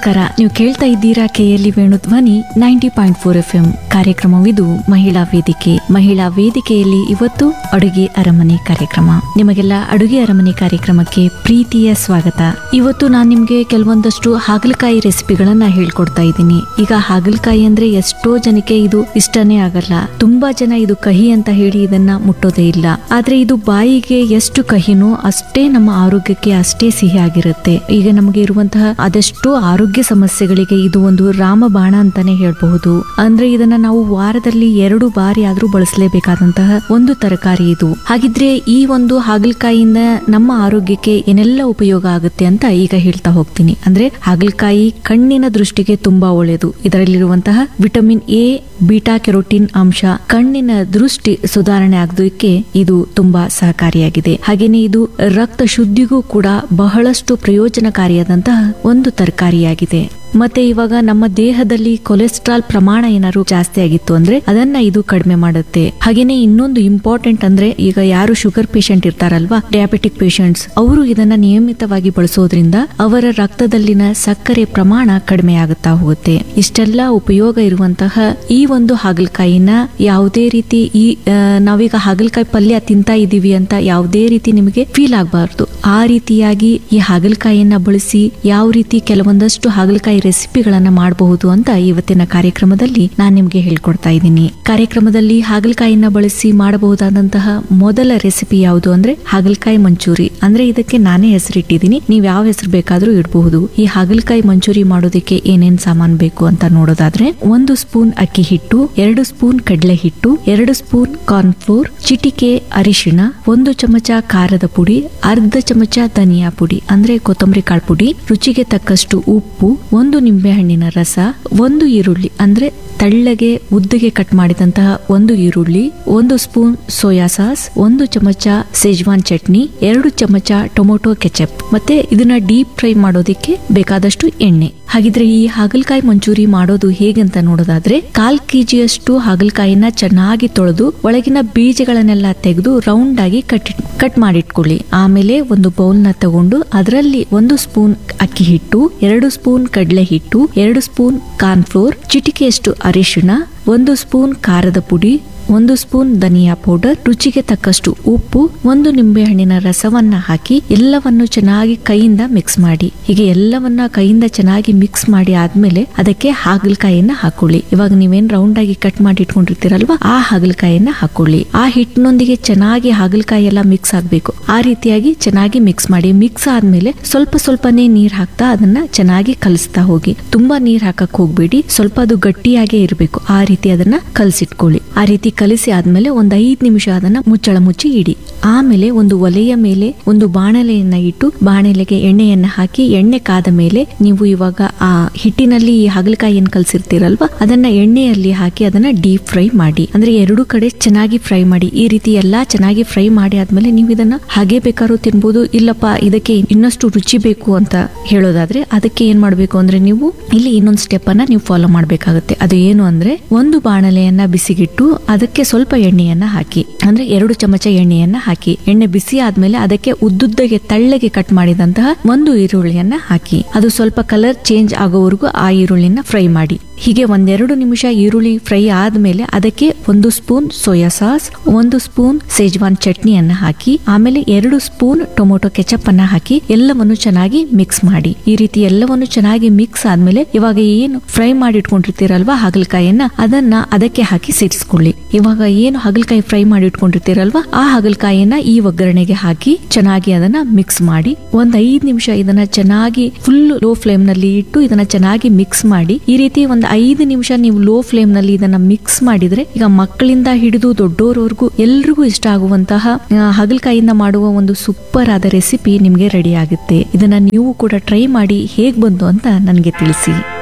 ನಮಸ್ಕಾರ ನೀವು ಕೇಳ್ತಾ ಇದ್ದೀರಾ KLE Venu Dhwani ninety point four F M ಕಾರ್ಯಕ್ರಮವಿದು ಮಹಿಳಾ ವೇದಿಕೆ ಮಹಿಳಾ ವೇದಿಕೆಯಲ್ಲಿ ಇವತ್ತು ಅಡುಗೆ ಅರಮನೆ ಕಾರ್ಯಕ್ರಮ ನಿಮಗೆಲ್ಲ ಅಡುಗೆ ಅರಮನೆ ಕಾರ್ಯಕ್ರಮಕ್ಕೆ ಪ್ರೀತಿಯ ಸ್ವಾಗತ ಇವತ್ತು ನಾನು ನಿಮ್ಗೆ ಕೆಲವೊಂದಷ್ಟು ಹಾಗಲಕಾಯಿ ರೆಸಿಪಿಗಳನ್ನ ಹೇಳ್ಕೊಡ್ತಾ ಇದ್ದೀನಿ ಈಗ ಹಾಗಲಕಾಯಿ ಅಂದ್ರೆ ಎಷ್ಟೋ ಜನಕ್ಕೆ ಇದು ಇಷ್ಟನೇ ಆಗಲ್ಲ ತುಂಬಾ ಜನ ಇದು ಕಹಿ ಅಂತ ಹೇಳಿ ಇದನ್ನ ಮುಟ್ಟೋದೇ ಇಲ್ಲ ಆದ್ರೆ ಇದು ಬಾಯಿಗೆ ಎಷ್ಟು ಕಹಿನೋ ಅಷ್ಟೇ ನಮ್ಮ ಆರೋಗ್ಯಕ್ಕೆ ಅಷ್ಟೇ ಸಿಹಿ ಆಗಿರುತ್ತೆ ಈಗ ನಮಗೆ ಇರುವಂತಹ ಅದೆಷ್ಟೋ ಆರೋಗ್ಯ ಸಮಸ್ಯೆಗಳಿಗೆ ಇದು ಒಂದು ರಾಮಬಾಣ ಅಂತಾನೆ ಹೇಳ್ಬಹುದು ಅಂದ್ರೆ ಇದನ್ನ ನಾವು ವಾರದಲ್ಲಿ ಎರಡು ಬಾರಿ ಆದ್ರೂ ಬಳಸಲೇಬೇಕಾದಂತಹ ಒಂದು ತರಕಾರಿ ಇದು ಹಾಗಿದ್ರೆ ಈ ಒಂದು ಹಾಗಲಕಾಯಿಯಿಂದ ನಮ್ಮ ಆರೋಗ್ಯಕ್ಕೆ ಏನೆಲ್ಲ ಉಪಯೋಗ ಆಗುತ್ತೆ ಅಂತ ಈಗ ಹೇಳ್ತಾ ಹೋಗ್ತೀನಿ ಅಂದ್ರೆ ಹಾಗಲಕಾಯಿ ಕಣ್ಣಿನ ದೃಷ್ಟಿಗೆ ತುಂಬಾ ಒಳ್ಳೆಯದು ಇದರಲ್ಲಿರುವಂತಹ ವಿಟಮಿನ್ ಎ ಬೀಟಾ ಕೆರೋಟಿನ್ ಅಂಶ ಕಣ್ಣಿನ ದೃಷ್ಟಿ ಸುಧಾರಣೆ ಆಗೋದಕ್ಕೆ ಇದು ತುಂಬಾ ಸಹಕಾರಿಯಾಗಿದೆ ಹಾಗೇನೆ ಇದು ರಕ್ತ ಶುದ್ಧಿಗೂ ಕೂಡ ಬಹಳಷ್ಟು ಪ್ರಯೋಜನಕಾರಿಯಾದಂತಹ ಒಂದು ತರಕಾರಿಯಾಗಿದೆ ಮತ್ತೆ ಇವಾಗ ನಮ್ಮ ದೇಹದಲ್ಲಿ ಕೊಲೆಸ್ಟ್ರಾಲ್ ಪ್ರಮಾಣ ಏನಾದ್ರು ಜಾಸ್ತಿ ಆಗಿತ್ತು ಅಂದ್ರೆ ಅದನ್ನ ಇದು ಕಡಿಮೆ ಮಾಡುತ್ತೆ ಹಾಗೇನೆ ಇನ್ನೊಂದು ಇಂಪಾರ್ಟೆಂಟ್ ಅಂದ್ರೆ ಈಗ ಯಾರು ಶುಗರ್ ಪೇಷಂಟ್ ಇರ್ತಾರಲ್ವಾ ಡಯಾಬಿಟಿಕ್ ಪೇಷಂಟ್ಸ್ ಅವರು ಇದನ್ನ ನಿಯಮಿತವಾಗಿ ಬಳಸೋದ್ರಿಂದ ಅವರ ರಕ್ತದಲ್ಲಿನ ಸಕ್ಕರೆ ಪ್ರಮಾಣ ಕಡಿಮೆ ಆಗುತ್ತಾ ಹೋಗುತ್ತೆ ಇಷ್ಟೆಲ್ಲ ಉಪಯೋಗ ಇರುವಂತಹ ಈ ಒಂದು ಹಾಗಲಕಾಯಿನ ಯಾವುದೇ ರೀತಿ ಈ ಆ, ನಾವೀಗ ಹಾಗಲಕಾಯಿ ಪಲ್ಯ ತಿಂತಾ ಇದೀವಿ ಅಂತ ಯಾವುದೇ ರೀತಿ ನಿಮಗೆ ಫೀಲ್ ಆಗಬಾರ್ದು ಆ ರೀತಿಯಾಗಿ ಈ ಹಾಗಲಕಾಯಿಯನ್ನ ಬಳಸಿ ಯಾವ ರೀತಿ ಕೆಲವೊಂದಷ್ಟು ಹಾಗಲಕಾಯಿ ರೆಸಿಪಿಗಳನ್ನ ಮಾಡಬಹುದು ಅಂತ ಇವತ್ತಿನ ಕಾರ್ಯಕ್ರಮದಲ್ಲಿ ನಾನು ನಿಮ್ಗೆ ಹೇಳ್ಕೊಡ್ತಾ ಇದ್ದೀನಿ ಕಾರ್ಯಕ್ರಮದಲ್ಲಿ ಹಾಗಲಕಾಯಿಯನ್ನ ಬಳಸಿ ಮಾಡಬಹುದಾದಂತಹ ಮೊದಲ ರೆಸಿಪಿ ಯಾವುದು ಅಂದ್ರೆ ಹಾಗಲಕಾಯಿ ಮಂಚೂರಿ ಅಂದ್ರೆ ಇದಕ್ಕೆ ನಾನೇ ಹೆಸರಿಟ್ಟಿದ್ದೀನಿ ನೀವ್ ಯಾವ ಹೆಸರು ಬೇಕಾದ್ರೂ ಇಡಬಹುದು ಈ ಹಾಗಲಕಾಯಿ ಮಂಚೂರಿ ಮಾಡೋದಕ್ಕೆ ಏನೇನ್ ಸಾಮಾನ್ ಬೇಕು ಅಂತ ನೋಡೋದಾದ್ರೆ ಒಂದು ಸ್ಪೂನ್ ಅಕ್ಕಿ ಹಿಟ್ಟು ಎರಡು ಸ್ಪೂನ್ ಕಡಲೆ ಹಿಟ್ಟು ಎರಡು ಸ್ಪೂನ್ ಕಾರ್ನ್ಫ್ಲೋರ್ ಚಿಟಿಕೆ ಅರಿಶಿಣ ಒಂದು ಚಮಚ ಖಾರದ ಪುಡಿ ಅರ್ಧ ಚಮಚ ಧನಿಯಾ ಪುಡಿ ಅಂದ್ರೆ ಕೊತ್ತಂಬರಿ ಕಾಳು ಪುಡಿ ರುಚಿಗೆ ತಕ್ಕಷ್ಟು ಉಪ್ಪು ಒಂದು ನಿಂಬೆಹಣ್ಣಿನ ರಸ ಒಂದು ಈರುಳ್ಳಿ ಅಂದ್ರೆ ತೆಳ್ಳಗೆ ಉದ್ದಗೆ ಕಟ್ ಮಾಡಿದಂತಹ ಒಂದು ಈರುಳ್ಳಿ ಒಂದು ಸ್ಪೂನ್ ಸೋಯಾ ಸಾಸ್ ಒಂದು ಚಮಚ ಸೆಜ್ವಾನ್ ಚಟ್ನಿ ಎರಡು ಚಮಚ ಟೊಮೊಟೊ ಕೆಚಪ್ ಮತ್ತೆ ಇದನ್ನ ಡೀಪ್ ಫ್ರೈ ಮಾಡೋದಿಕ್ಕೆ ಬೇಕಾದಷ್ಟು ಎಣ್ಣೆ ಹಾಗಿದ್ರೆ ಈ ಹಾಗಲಕಾಯಿ ಮಂಚೂರಿ ಮಾಡೋದು ಹೇಗಂತ ನೋಡೋದಾದ್ರೆ ಕಾಲ್ ಕೆಜಿಯಷ್ಟು ಹಾಗಲಕಾಯಿನ ಚೆನ್ನಾಗಿ ತೊಳೆದು ಒಳಗಿನ ಬೀಜಗಳನ್ನೆಲ್ಲ ತೆಗೆದು ರೌಂಡ್ ಆಗಿ ಕಟ್ ಕಟ್ ಮಾಡಿಟ್ಕೊಳ್ಳಿ ಆಮೇಲೆ ಒಂದು ಬೌಲ್ ನ ತಗೊಂಡು ಅದರಲ್ಲಿ ಒಂದು ಸ್ಪೂನ್ ಅಕ್ಕಿ ಹಿಟ್ಟು ಎರಡು ಸ್ಪೂನ್ ಕಡಲೆ ಹಿಟ್ಟು ಎರಡು ಸ್ಪೂನ್ ಕಾರ್ನ್ಫ್ಲೋರ್ ಚಿಟಿಕೆಯಷ್ಟು ಅರಿಶಿಣ ಒಂದು ಸ್ಪೂನ್ ಖಾರದ ಪುಡಿ ಒಂದು ಸ್ಪೂನ್ ಧನಿಯಾ ಪೌಡರ್ ರುಚಿಗೆ ತಕ್ಕಷ್ಟು ಉಪ್ಪು ಒಂದು ನಿಂಬೆಹಣ್ಣಿನ ರಸವನ್ನ ಹಾಕಿ ಎಲ್ಲವನ್ನು ಚೆನ್ನಾಗಿ ಕೈಯಿಂದ ಮಿಕ್ಸ್ ಮಾಡಿ ಹೀಗೆ ಎಲ್ಲವನ್ನ ಕೈಯಿಂದ ಚೆನ್ನಾಗಿ ಮಿಕ್ಸ್ ಮಾಡಿ ಆದ್ಮೇಲೆ ಅದಕ್ಕೆ ಹಾಗಲಕಾಯಿಯನ್ನ ಹಾಕೊಳ್ಳಿ ಇವಾಗ ನೀವೇನ್ ರೌಂಡ್ ಆಗಿ ಕಟ್ ಮಾಡಿ ಇಟ್ಕೊಂಡಿರ್ತೀರಲ್ವಾ ಆ ಹಾಗಲಕಾಯಿಯನ್ನ ಹಾಕೊಳ್ಳಿ ಆ ಹಿಟ್ಟಿನೊಂದಿಗೆ ಚೆನ್ನಾಗಿ ಹಾಗಲಕಾಯಿ ಎಲ್ಲ ಮಿಕ್ಸ್ ಆಗ್ಬೇಕು ಆ ರೀತಿಯಾಗಿ ಚೆನ್ನಾಗಿ ಮಿಕ್ಸ್ ಮಾಡಿ ಮಿಕ್ಸ್ ಆದ್ಮೇಲೆ ಸ್ವಲ್ಪ ಸ್ವಲ್ಪನೇ ನೀರ್ ಹಾಕ್ತಾ ಅದನ್ನ ಚೆನ್ನಾಗಿ ಕಲಿಸ್ತಾ ಹೋಗಿ ತುಂಬಾ ನೀರ್ ಹಾಕಕ್ ಹೋಗ್ಬೇಡಿ ಸ್ವಲ್ಪ ಅದು ಗಟ್ಟಿಯಾಗೇ ಇರಬೇಕು ಆ ರೀತಿ ಅದನ್ನ ಕಲಸಿಟ್ಕೊಳ್ಳಿ ಆ ರೀತಿ ಕಲಿಸಿ ಆದ್ಮೇಲೆ ಒಂದ್ ಐದ್ ನಿಮಿಷ ಅದನ್ನ ಮುಚ್ಚಳ ಮುಚ್ಚಿ ಇಡಿ ಆಮೇಲೆ ಒಂದು ಒಲೆಯ ಮೇಲೆ ಒಂದು ಬಾಣಲೆಯನ್ನ ಇಟ್ಟು ಬಾಣಲೆಗೆ ಎಣ್ಣೆಯನ್ನ ಹಾಕಿ ಎಣ್ಣೆ ಕಾದ ಮೇಲೆ ನೀವು ಇವಾಗ ಆ ಹಿಟ್ಟಿನಲ್ಲಿ ಈ ಹಾಗಲಕಾಯಿ ಏನ್ ಕಲ್ಸಿರ್ತೀರಲ್ವಾ ಅದನ್ನ ಎಣ್ಣೆಯಲ್ಲಿ ಹಾಕಿ ಅದನ್ನ ಡೀಪ್ ಫ್ರೈ ಮಾಡಿ ಅಂದ್ರೆ ಎರಡು ಕಡೆ ಚೆನ್ನಾಗಿ ಫ್ರೈ ಮಾಡಿ ಈ ರೀತಿ ಎಲ್ಲಾ ಚೆನ್ನಾಗಿ ಫ್ರೈ ಮಾಡಿ ಆದ್ಮೇಲೆ ನೀವು ಇದನ್ನ ಹಾಗೆ ಬೇಕಾದ್ರೂ ತಿನ್ಬೋದು ಇಲ್ಲಪ್ಪ ಇದಕ್ಕೆ ಇನ್ನಷ್ಟು ರುಚಿ ಬೇಕು ಅಂತ ಹೇಳೋದಾದ್ರೆ ಅದಕ್ಕೆ ಏನ್ ಮಾಡ್ಬೇಕು ಅಂದ್ರೆ ನೀವು ಇಲ್ಲಿ ಇನ್ನೊಂದು ಸ್ಟೆಪ್ ಅನ್ನ ನೀವು ಫಾಲೋ ಮಾಡ್ಬೇಕಾಗುತ್ತೆ ಅದು ಏನು ಅಂದ್ರೆ ಒಂದು ಬಾಣಲೆಯನ್ನ ಬಿಸಿಗಿಟ್ಟು ಅದಕ್ಕೆ ಸ್ವಲ್ಪ ಎಣ್ಣೆಯನ್ನ ಹಾಕಿ ಅಂದ್ರೆ ಎರಡು ಚಮಚ ಎಣ್ಣೆಯನ್ನ ಹಾಕಿ ಎಣ್ಣೆ ಬಿಸಿ ಆದ್ಮೇಲೆ ಅದಕ್ಕೆ ಉದ್ದುದ್ದಗೆ ತಳ್ಳಗೆ ಕಟ್ ಮಾಡಿದಂತಹ ಒಂದು ಈರುಳ್ಳಿಯನ್ನ ಹಾಕಿ ಅದು ಸ್ವಲ್ಪ ಕಲರ್ ಚೇಂಜ್ ಆಗೋವರೆಗೂ ಆ ಈರುಳ್ಳಿನ ಫ್ರೈ ಮಾಡಿ ಹೀಗೆ ಒಂದೆರಡು ನಿಮಿಷ ಈರುಳ್ಳಿ ಫ್ರೈ ಆದ್ಮೇಲೆ ಅದಕ್ಕೆ ಒಂದು ಸ್ಪೂನ್ ಸೋಯಾ ಸಾಸ್ ಒಂದು ಸ್ಪೂನ್ ಸೇಜ್ವಾನ್ ಚಟ್ನಿಯನ್ನ ಹಾಕಿ ಆಮೇಲೆ ಎರಡು ಸ್ಪೂನ್ ಟೊಮೊಟೊ ಕೆಚಪ್ ಅನ್ನ ಹಾಕಿ ಎಲ್ಲವನ್ನು ಚೆನ್ನಾಗಿ ಮಿಕ್ಸ್ ಮಾಡಿ ಈ ರೀತಿ ಎಲ್ಲವನ್ನು ಚೆನ್ನಾಗಿ ಮಿಕ್ಸ್ ಆದ್ಮೇಲೆ ಇವಾಗ ಏನು ಫ್ರೈ ಮಾಡಿ ಇಟ್ಕೊಂಡಿರ್ತೀರಲ್ವಾ ಹಾಗಲಕಾಯಿಯನ್ನ ಅದನ್ನ ಅದಕ್ಕೆ ಹಾಕಿ ಸೇರಿಸ್ಕೊಳ್ಳಿ ಇವಾಗ ಏನು ಹಾಗಲಕಾಯಿ ಫ್ರೈ ಮಾಡಿ ಇಟ್ಕೊಂಡಿರ್ತೀರಲ್ವಾ ಆ ಹಾಗಲಕಾಯಿಯನ್ನ ಈ ಒಗ್ಗರಣೆಗೆ ಹಾಕಿ ಚೆನ್ನಾಗಿ ಅದನ್ನ ಮಿಕ್ಸ್ ಮಾಡಿ ಒಂದ್ ಐದ್ ನಿಮಿಷ ಇದನ್ನ ಚೆನ್ನಾಗಿ ಫುಲ್ ಲೋ ಫ್ಲೇಮ್ ನಲ್ಲಿ ಇಟ್ಟು ಇದನ್ನ ಚೆನ್ನಾಗಿ ಮಿಕ್ಸ್ ಮಾಡಿ ಈ ರೀತಿ ಒಂದ್ ಐದು ನಿಮಿಷ ನೀವು ಲೋ ಫ್ಲೇಮ್ ನಲ್ಲಿ ಇದನ್ನ ಮಿಕ್ಸ್ ಮಾಡಿದ್ರೆ ಈಗ ಮಕ್ಕಳಿಂದ ಹಿಡಿದು ದೊಡ್ಡೋರ್ವರೆಗೂ ಎಲ್ರಿಗೂ ಇಷ್ಟ ಆಗುವಂತಹ ಆ, ಹಾಗಲಕಾಯಿಯಿಂದ ಮಾಡುವ ಒಂದು ಸೂಪರ್ ಆದ ರೆಸಿಪಿ ನಿಮ್ಗೆ ರೆಡಿ ಆಗುತ್ತೆ ಇದನ್ನ ನೀವು ಕೂಡ ಟ್ರೈ ಮಾಡಿ ಹೇಗ್ ಬಂತು ಅಂತ ನನಗೆ ತಿಳಿಸಿ